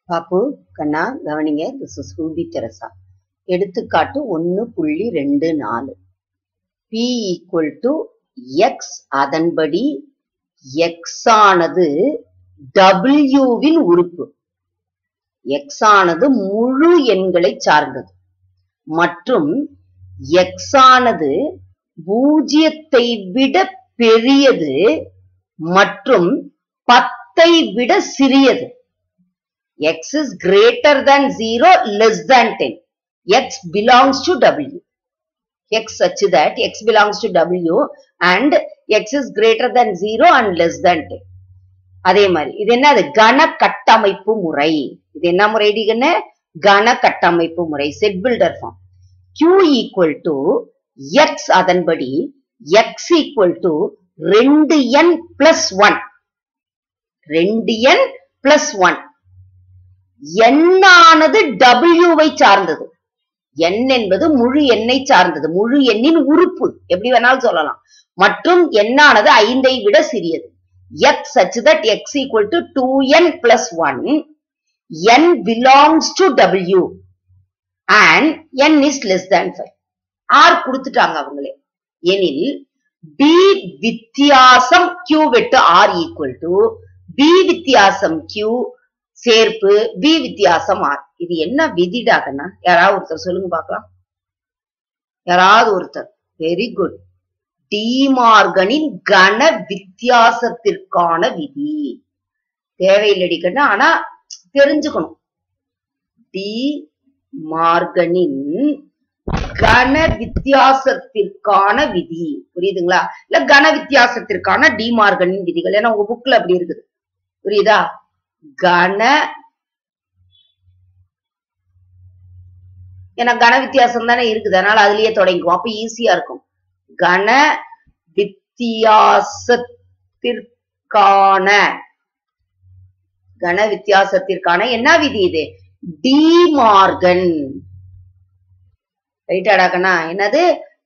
பாப்பு கண்ணா கவனிங்க this is Ruby Teresa எடுத்துக்காட்டு ஒன்னு புள்ளி ரெண்டு நாலு பி ஈக்குவல் டு எக்ஸ் அதன்படி எக்ஸ் ஆனது டபிள்யூவின் உறுப்பு எக்ஸ் ஆனது முழு எண்களை சார்ந்தது மற்றும் எக்ஸ் ஆனது பூஜ்ஜியத்தை விட பெரியது மற்றும் பத்தை விட சிறியது x is greater than 0 less than 10 x belongs to w x such that x belongs to w and x is greater than 0 and less than 10 அதே மாதிரி இது என்ன அது கன கட்டமைப்பு முறை இது என்ன முறை என்ன கன கட்டமைப்பு முறை set builder form q equal to x அதன்படி எக்ஸ் ஈக்குவல் டு ரெண்டு என் பிளஸ் ஒன் ரெண்டு என் பிளஸ் ஒன் எண்ணானது டபிள்யூவை சார்ந்தது எண் என்பது முழு எண்ணை சார்ந்தது முழு எண்ணின் உறுப்பு எப்படி வேணாலும் சொல்லலாம் மற்றும் எண்ணானது ஐந்தை விட சிறியது x such that x equal to two n plus one n belongs to W and n is less than five R கொடுத்துட்டாங்க அவங்களே எனில் பி வித்தியாசம் கியூ வெட்டு ஆர் ஈக்குவல் டு பி வித்தியாசம் கியூ சேர்ப்பு பி வித்தியாசம் ஆர் இது என்ன விதிடாகண்ணா யாராவது ஒருத்தர் சொல்லுங்க பார்க்கலாம் யாராவது ஒருத்தர் வெரி குட் டிமார்கனின் கன வித்தியாசத்திற்கான விதி தேவையில்லடி கண்ணா ஆனா தெரிஞ்சுக்கணும் டி மார்கனின் கன வித்தியாசத்திற்கான விதி புரியுதுங்களா இல்ல கன வித்தியாசத்திற்கான டிமார்கனின் விதிகள் ஏன்னா உங்க புக்ல அப்படி இருக்குது புரியுதா கன ஏன்னா கன வித்தியாசம் தானே இருக்குது அதனால அதுலயே தொடங்கிக்கும் அப்ப ஈஸியா இருக்கும் கன வித்தியாசத்திற்கான கன வித்தியாசத்திற்கான என்ன விதி இது டிமார்கன் ரைட்டாடாக்கண்ணா என்னது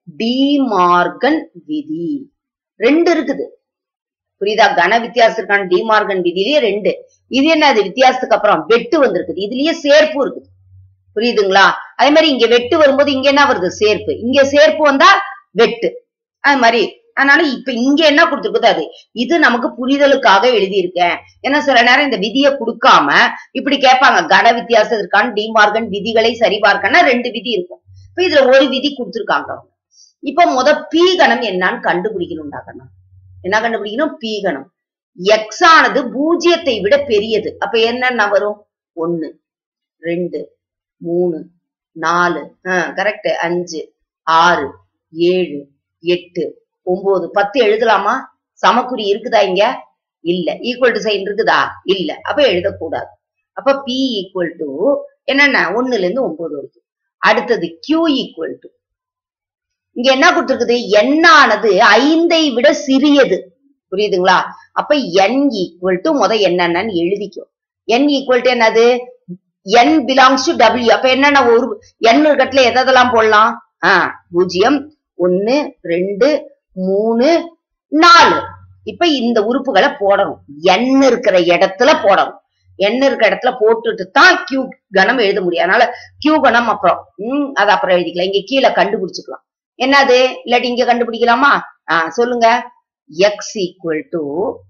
டிமார்கன் விதி ரெண்டு இருக்குது புரியுதா கன வித்தியாசத்திற்கான டிமார்கன் விதியிலேயே ரெண்டு இது என்னது வித்தியாசத்துக்கு அப்புறம் வெட்டு வந்திருக்குது இதுலயே சேர்ப்பு இருக்குது புரியுதுங்களா அதே மாதிரி இங்க வெட்டு வரும்போது இங்க என்ன வருது சேர்ப்பு இங்க சேர்ப்பு வந்தா வெட்டு அது மாதிரி அதனால இப்ப இங்க என்ன கொடுத்துருக்குது அது இது நமக்கு புரிதலுக்காக எழுதியிருக்கேன் ஏன்னா சில நேரம் இந்த விதியை கொடுக்காம இப்படி கேட்பாங்க கன வித்தியாசத்திற்கான டிமார்கன் விதிகளை சரிபார்க்கனா ரெண்டு விதி இருக்கும் இப்ப இதுல ஒரு விதி கொடுத்துருக்காங்க அவங்க இப்ப முத பி கணம் என்னன்னு கண்டுபிடிக்கணும்டா கண்ணா என்ன கண்டுபிடிக்கணும் பி கணம் எக்ஸ் ஆனது பூஜ்ஜியத்தை விட பெரியது அப்ப என்னென்ன வரும் ஒன்னு ரெண்டு மூணு நாலு கரெக்ட் அஞ்சு ஆறு ஏழு எட்டு ஒன்பது பத்து எழுதலாமா சமக்குறி இருக்குதா இங்க இல்ல ஈக்குவல் டு சைன் இருக்குதா இல்ல அப்ப எழுதக்கூடாது அப்ப பி ஈக்குவல் டு என்னென்ன ஒண்ணுல இருந்து ஒன்பது வரைக்கும் அடுத்தது கியூ ஈக்குவல் டு இங்க என்ன கொடுத்துருக்குது எண்ணானது ஐந்தை விட சிறியது புரியுதுங்களா அப்ப என் ஈக்குவல் டு முத என்னென்னு எழுதிக்கும் என் ஈக்குவல் டு என்னது என் பிலாங்ஸ் டு டபிள்யூ அப்ப என்னென்ன ஒரு என் இருக்கட்டுல எதெல்லாம் போடலாம் ஆஹ் பூஜ்ஜியம் ஒன்னு ரெண்டு மூணு நாலு இப்ப இந்த உறுப்புகளை போடணும் எண் இருக்கிற இடத்துல போடணும் எண் இருக்கிற இடத்துல போட்டுட்டு தான் கியூ கணம் எழுத முடியும் அதனால கியூ கணம் அப்புறம் உம் அது அப்புறம் எழுதிக்கலாம் இங்க கீழே கண்டுபிடிச்சுக்கலாம் என்னது இல்லாட்டி இங்க கண்டுபிடிக்கலாமா ஆஹ் சொல்லுங்க எக்ஸ் ஈக்குவல் டு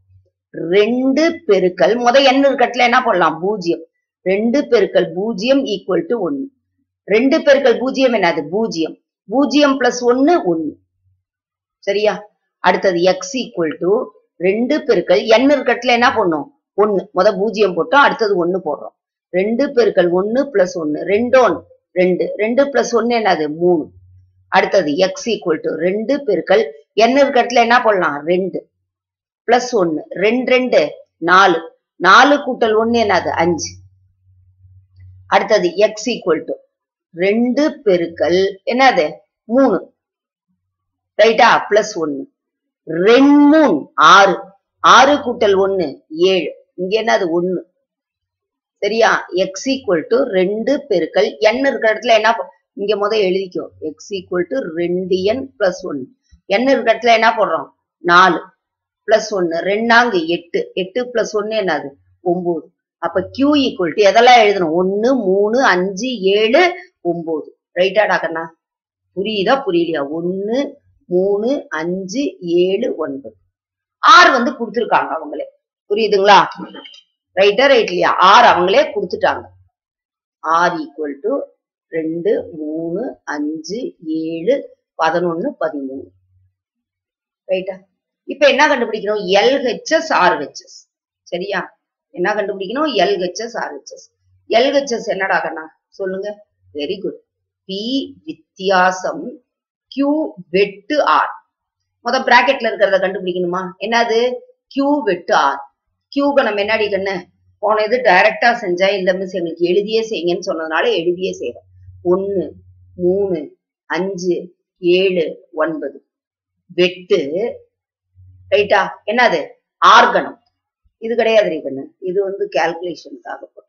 ரெண்டு பெருக்கல் முத எண் இருக்கட்டுல என்ன போடலாம் பூஜ்ஜியம் ரெண்டு பெருக்கல் பூஜ்ஜியம் ஈக்குவல் டு ஒன்னு ரெண்டு பெருக்கல் பூஜ்ஜியம் என்னது பூஜ்ஜியம் பூஜ்ஜியம் பிளஸ் ஒன்னு ஒன்னு சரியா அடுத்தது எக்ஸ் ஈக்குவல் டு ரெண்டு பெருக்கல் எண் இருக்கட்டுல என்ன பண்ணும் ஒன்னு முத பூஜ்ஜியம் போட்டோம் அடுத்தது ஒன்னு போடுறோம் ரெண்டு பெருக்கல் ஒன்னு பிளஸ் ஒன்னு ரெண்டு ஒன்னு ரெண்டு ரெண்டு பிளஸ் ஒன்னு என்னது மூணு அடுத்தது எக்ஸ் ஈக்குவல் டு ரெண்டு பெருக்கல் எண் இருக்கட்டுல என்ன போடலாம் ரெண்டு பிளஸ் ஒன்னு ரெண்டு ரெண்டு நாலு நாலு கூட்டல் ஒன்னு என்னது அஞ்சு அடுத்தது எக்ஸ் ஈக்குவல் டு ரெண்டு பெருக்கல் என்னது மூணு ரைட்டா பிளஸ் ஒன்னு ரெண்டு மூணு ஆறு ஆறு கூட்டல் ஒன்னு ஏழு இங்க என்னது ஒன்னு சரியா எக்ஸ் ஈக்குவல் டு ரெண்டு பெருக்கல் என் இருக்கிற இடத்துல என்ன இங்க முத எழுதிக்கோ எக்ஸ் ஈக்குவல் டு ரெண்டு என் பிளஸ் ஒன்னு என் இருக்கிற இடத்துல என்ன போடுறோம் நாலு பிளஸ் ஒன்னு ரெண்டாங்கு எட்டு எட்டு பிளஸ் ஒன்னு என்னது ஒன்பது அப்ப Q ஈக்குவல் டு எதெல்லாம் எழுதணும் ஒன்னு மூணு அஞ்சு ஏழு ஒன்பது ரைட்டாடா கண்ணா புரியுதா புரியலையா ஒன்னு மூணு அஞ்சு ஏழு ஒன்பது ஆர் வந்து கொடுத்துருக்காங்க அவங்களே புரியுதுங்களா ரைட்டா ரைட் இல்லையா ஆர் அவங்களே கொடுத்துட்டாங்க ஆர் ஈக்குவல் டு ரெண்டு மூணு அஞ்சு ஏழு பதினொன்னு பதிமூணு ரைட்டா இப்ப என்ன கண்டுபிடிக்கணும் எல்ஹெச்எஸ் ஆர்ஹெச்எஸ் சரியா என்ன கண்டுபிடிக்கணும் எல்ஹெச்எஸ் ஆர்ஹெச்எஸ் எல்ஹெச்எஸ் என்னடா கண்ணா சொல்லுங்க வெரி குட் பி வித்தியாசம் கியூ வெட்டு ஆர் முத பிராக்கெட்ல இருக்கிறத கண்டுபிடிக்கணுமா என்னது கியூ வெட்டு ஆர் கியூக்கு நம்ம என்னடி கண்ணு போன இது டைரக்டா செஞ்சா இந்த மிஸ் எங்களுக்கு எழுதியே செய்யுங்கன்னு சொன்னதுனால எழுதியே செய்யறோம் ஒன்னு மூணு அஞ்சு ஏழு ஒன்பது வெட்டு ரைட்டா என்னது ஆர்கனம் இது கிடையாது கண்ணு இது வந்து கால்குலேஷனுக்காக போட்டது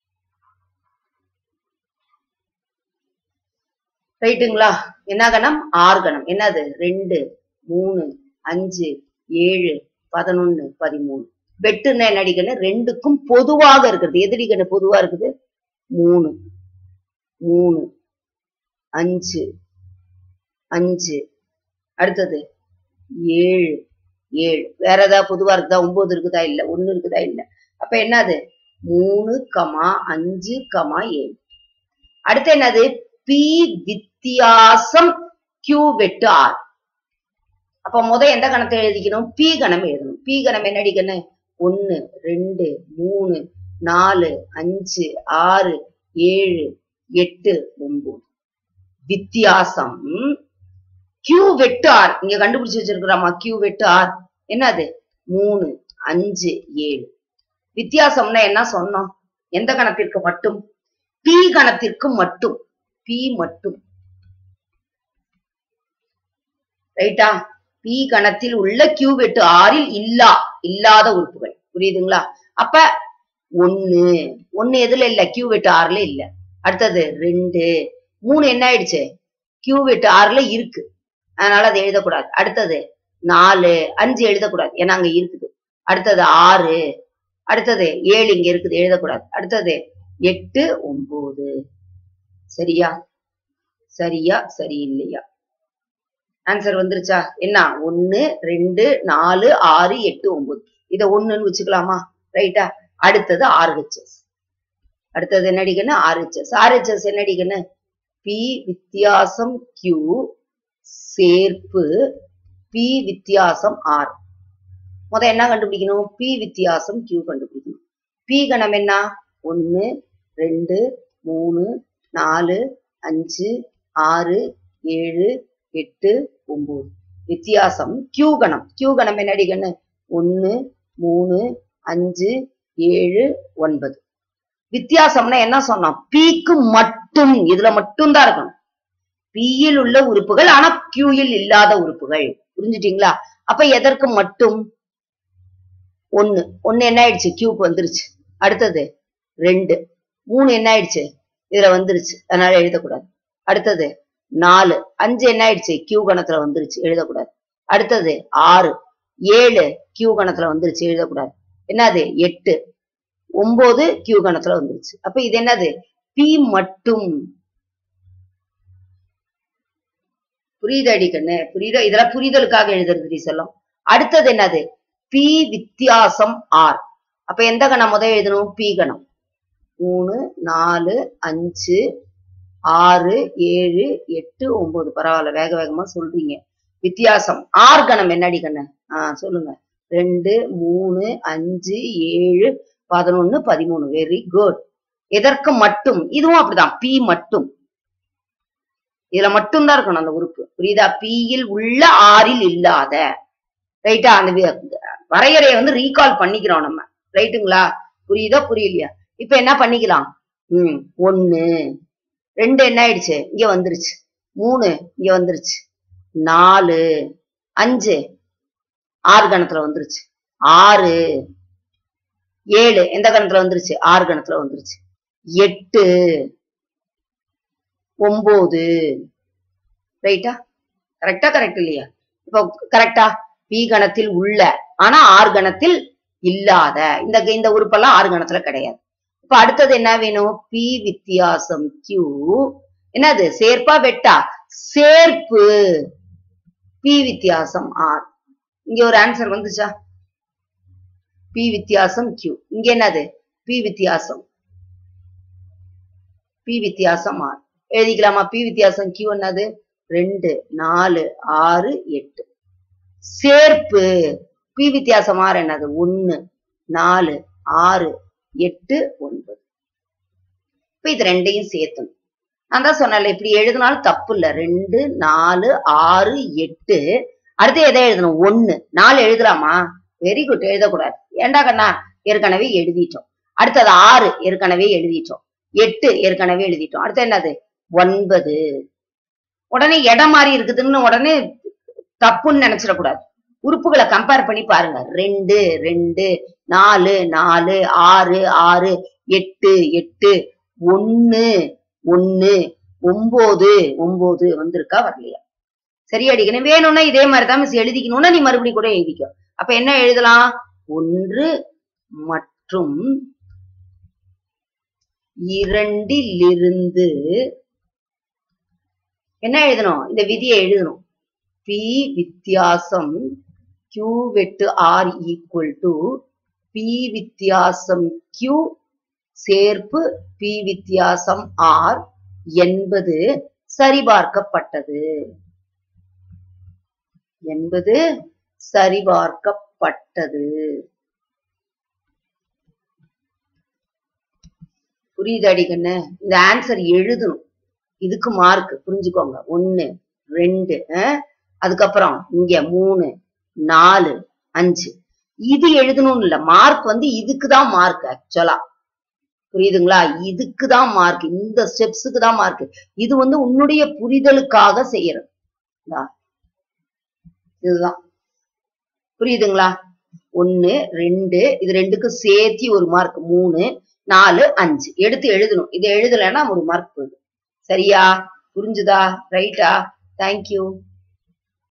ரைட்டுங்களா என்ன கணம் ஆர்கணம் என்னது ரெண்டு மூணு அஞ்சு ஏழு பதினொன்னு பதிமூணு வெட்டுன்னா என்னடி கண்ணு ரெண்டுக்கும் பொதுவாக இருக்கிறது எதிரி கண்ணு பொதுவா இருக்குது மூணு மூணு அஞ்சு அஞ்சு அடுத்தது ஏழு ஏழு வேற ஏதாவது பொதுவா இருக்குதா ஒன்பது இருக்குதா இல்ல ஒண்ணு இருக்குதா இல்ல அப்ப என்னது மூணு கமா அஞ்சு கமா ஏழு அடுத்து என்னது பி வித்தியாசம் கியூ வெட்டு ஆர் அப்ப முத எந்த கணத்தை எழுதிக்கணும் பி கணம் எழுதணும் பி கணம் என்னடி கண்ணு ஒன்னு ரெண்டு மூணு நாலு அஞ்சு ஆறு ஏழு எட்டு ஒன்பது வித்தியாசம் கியூ வெட்டு ஆர் இங்க கண்டுபிடிச்சு வச்சிருக்கிறோமா கியூ வெட்டு ஆர் என்னது மூணு அஞ்சு ஏழு வித்தியாசம்னா என்ன சொன்னோம் எந்த கணத்திற்கு மட்டும் பி கணத்திற்கு மட்டும் பி மட்டும் ரைட்டா பி கணத்தில் உள்ள கியூ வெட்டு ஆறில் இல்லா இல்லாத உறுப்புகள் புரியுதுங்களா அப்ப ஒண்ணு ஒண்ணு எதுல இல்ல கியூ வெட்டு ஆறுல இல்ல அடுத்தது ரெண்டு மூணு என்ன ஆயிடுச்சு கியூ வெட்டு ஆறுல இருக்கு அதனால அதை எழுதக்கூடாது அடுத்தது நாலு அஞ்சு எழுதக்கூடாது ஏன்னா அங்க இருக்குது அடுத்தது ஆறு அடுத்தது ஏழு இங்க இருக்குது எழுதக்கூடாது அடுத்தது எட்டு ஒன்பது சரியா சரியா சரி இல்லையா ஆன்சர் வந்துருச்சா என்ன ஒன்னு ரெண்டு நாலு ஆறு எட்டு ஒன்பது இத ஒண்ணுன்னு வச்சுக்கலாமா ரைட்டா அடுத்தது ஆர்ஹெச்எஸ் அடுத்தது என்னடிக்கன்னு ஆர்ஹெச்எஸ் ஆர்ஹெச்எஸ் என்னடிக்கன்னு பி வித்தியாசம் கியூ சேர்ப்பு பி வித்தியாசம் ஆர் முத என்ன கண்டுபிடிக்கணும் பி வித்தியாசம் கியூ கண்டுபிடிக்கணும் பி கணம் என்ன ஒன்னு ரெண்டு மூணு நாலு அஞ்சு ஆறு ஏழு எட்டு ஒன்பது வித்தியாசம் கியூ கணம் கியூ கணம் என்னடி கண்ணு ஒன்னு மூணு அஞ்சு ஏழு ஒன்பது வித்தியாசம்னா என்ன சொன்னோம் பிக்கு மட்டும் இதுல மட்டும் தான் இருக்கணும் பியில் உள்ள உறுப்புகள் ஆனா கியூயில் இல்லாத உறுப்புகள் புரிஞ்சுட்டீங்களா அப்ப எதற்கு மட்டும் ஒன்னு ஒன்னு என்ன ஆயிடுச்சு கியூக்கு வந்துருச்சு அடுத்தது ரெண்டு மூணு என்ன ஆயிடுச்சு இதுல வந்துருச்சு அதனால எழுதக்கூடாது அடுத்தது நாலு அஞ்சு என்ன ஆயிடுச்சு கியூ கணத்துல வந்துருச்சு எழுதக்கூடாது அடுத்தது ஆறு ஏழு கியூ கணத்துல வந்துருச்சு எழுதக்கூடாது என்னது எட்டு ஒன்பது கியூ கணத்துல வந்துருச்சு அப்ப இது என்னது பி மட்டும் புரியுதாடி கண்ணு புரியுதா இதெல்லாம் புரிதலுக்காக எழுதுறது செல்லம் அடுத்தது என்னது பி வித்தியாசம் ஆர் அப்ப எந்த கணம் முத எழுதணும் பி கணம் மூணு நாலு அஞ்சு ஆறு ஏழு எட்டு ஒன்பது பரவாயில்ல வேக வேகமா சொல்றீங்க வித்தியாசம் ஆர் கணம் என்னடி கண்ணு ஆஹ் சொல்லுங்க ரெண்டு மூணு அஞ்சு ஏழு பதினொன்னு பதிமூணு வெரி குட் எதற்கு மட்டும் இதுவும் அப்படிதான் பி மட்டும் இதுல மட்டும்தான் இருக்கணும் அந்த உறுப்பு புரியுதா பியில் உள்ள ஆறில் இல்லாத ரைட்டா அந்த வி- வரையறையை வந்து ரீகால் பண்ணிக்கிறோம் நம்ம ரைட்டுங்களா புரியுதா புரியலையா இப்ப என்ன பண்ணிக்கலாம் ம் ஒண்ணு ரெண்டு என்ன ஆயிடுச்சு இங்க வந்துருச்சு மூணு இங்க வந்துருச்சு நாலு அஞ்சு ஆறு கணத்துல வந்துருச்சு ஆறு ஏழு எந்த கணத்துல வந்துருச்சு ஆறு கணத்துல வந்துருச்சு எட்டு ஒன்பது ரைட்டா கரெக்டா கரெக்ட் இல்லையா இப்போ கரெக்டா பி கணத்தில் உள்ள ஆனா ஆர் கணத்தில் இல்லாத இந்த இந்த உறுப்பெல்லாம் ஆறு கணத்துல கிடையாது இப்ப அடுத்தது என்ன வேணும் பி வித்தியாசம் கியூ என்னது சேர்ப்பா வெட்டா சேர்ப்பு பி வித்தியாசம் ஆர் இங்க ஒரு ஆன்சர் வந்துச்சா பி வித்தியாசம் கியூ இங்க என்னது பி வித்தியாசம் பி வித்தியாசம் ஆர் எழுதிக்கலாமா பி வித்தியாசம் கியூ என்னது ரெண்டு நாலு ஆறு எட்டு சேர்ப்பு பி வித்தியாசம் ஆறு என்னது ஒன்னு நாலு ஆறு எட்டு ஒன்பது இப்ப இது ரெண்டையும் சேர்த்தணும் நான் தான் சொன்னேன்ல இப்படி எழுதினாலும் தப்பு இல்ல ரெண்டு நாலு ஆறு எட்டு அடுத்து எதை எழுதணும் ஒன்னு நாலு எழுதலாமா வெரி குட் எழுதக்கூடாது ஏண்டா கண்ணா ஏற்கனவே எழுதிட்டோம் அடுத்தது ஆறு ஏற்கனவே எழுதிட்டோம் எட்டு ஏற்கனவே எழுதிட்டோம் அடுத்து என்னது ஒன்பது உடனே இடம் மாறி இருக்குதுன்னு உடனே தப்புன்னு நினைச்சிடக்கூடாது உறுப்புகளை கம்பேர் பண்ணி பாருங்க ரெண்டு ரெண்டு நாலு நாலு ஆறு ஆறு எட்டு எட்டு ஒன்னு ஒன்னு ஒன்பது ஒன்பது வந்திருக்கா வரலையா சரி அடிக்கணும் வேணும்னா இதே மாதிரி தான் மிஸ் எழுதிக்கணும்னா நீ மறுபடியும் கூட எழுதிக்கோ அப்ப என்ன எழுதலாம் ஒன்று மற்றும் இரண்டிலிருந்து என்ன எழுதணும் இந்த விதியை எழுதணும் பி வித்தியாசம் Q வெட்டு R ஈக்குவல் டு பி வித்தியாசம் Q சேர்ப்பு பி வித்தியாசம் R என்பது சரிபார்க்கப்பட்டது என்பது சரிபார்க்கப்பட்டது புரியுது அடிக்கண்ணு இந்த ஆன்சர் எழுதணும் இதுக்கு மார்க் புரிஞ்சுக்கோங்க ஒன்னு ரெண்டு அஹ், அதுக்கப்புறம் இங்க மூணு நாலு அஞ்சு இது எழுதணும்னு இல்ல மார்க் வந்து இதுக்கு தான் மார்க் ஆக்சுவலா புரியுதுங்களா இதுக்கு தான் மார்க் இந்த ஸ்டெப்ஸுக்கு தான் மார்க் இது வந்து உன்னுடைய புரிதலுக்காக செய்யறது இந்தா. இதுதான் புரியுதுங்களா ஒன்னு ரெண்டு இது ரெண்டுக்கும் சேர்த்தி ஒரு மார்க் மூணு நாலு அஞ்சு எடுத்து எழுதணும் இதை எழுதலைன்னா ஒரு மார்க் போயிடும் சரியா புரிஞ்சுதா ரைட்டா தேங்க்யூ